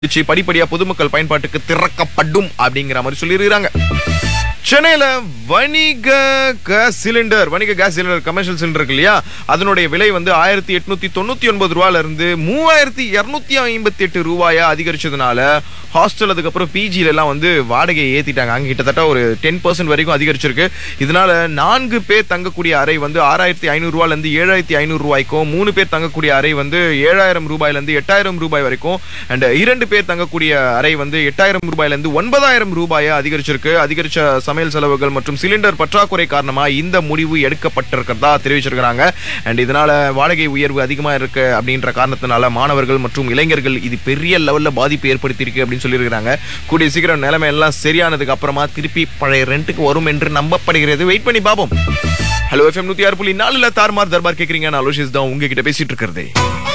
வச்சு படிப்படியா பொதுமக்கள் பயன்பாட்டுக்கு திறக்கப்படும் அப்படிங்கிற மாதிரி சொல்லியிருக்காங்க சென்னையில வணிக கேஸ் சிலிண்டர் வணிக கேஸ் சிலிண்டர் கமர்ஷியல் சிலிண்டர் இருக்கு இல்லையா அதனுடைய விலை வந்து ஆயிரத்தி எட்நூத்தி தொண்ணூத்தி ஒன்பது ரூபாயில இருந்து மூவாயிரத்தி இருநூத்தி ஐம்பத்தி எட்டு ரூபாயா அதிகரிச்சதுனால ஹாஸ்டல் அதுக்கப்புறம் பிஜில எல்லாம் வந்து வாடகையை ஏத்திட்டாங்க அங்க கிட்டத்தட்ட ஒரு டென் பர்சன்ட் வரைக்கும் அதிகரிச்சிருக்கு இதனால நான்கு பேர் தங்கக்கூடிய அறை வந்து ஆறாயிரத்தி ஐநூறு ரூபாயில இருந்து ஏழாயிரத்தி ஐநூறு ரூபாய்க்கும் மூணு பேர் தங்கக்கூடிய அறை வந்து ஏழாயிரம் ரூபாயில இருந்து எட்டாயிரம் ரூபாய் வரைக்கும் அண்ட் இரண்டு பேர் தங்கக்கூடிய அறை வந்து எட்டாயிரம் ரூபாயில இருந்து ஒன்பதாயிரம் ரூபாயா அதிகரிச்சிருக்கு அதிகரிச்ச சமையல் செலவுகள் மற்றும் சிலிண்டர் பற்றாக்குறை காரணமா இந்த முடிவு எடுக்கப்பட்டிருக்கிறதா தெரிவிச்சிருக்கிறாங்க அண்ட் இதனால வாடகை உயர்வு அதிகமா இருக்கு அப்படின்ற காரணத்தினால மாணவர்கள் மற்றும் இளைஞர்கள் இது பெரிய லெவல்ல பாதிப்பு ஏற்படுத்தியிருக்கு அப்படின்னு சொல்லியிருக்கிறாங்க கூடிய சீக்கிரம் நிலைமை எல்லாம் சரியானதுக்கு அப்புறமா திருப்பி பழைய ரெண்டுக்கு வரும் என்று நம்பப்படுகிறது வெயிட் பண்ணி பாப்போம் ஹலோ எஃப்எம் நூத்தி ஆறு புள்ளி நாலுல தார்மார் தர்பார் கேக்குறீங்க நான் அலோஷிஸ் தான் உங்ககிட்ட பேசிட்டு இருக்கிறதே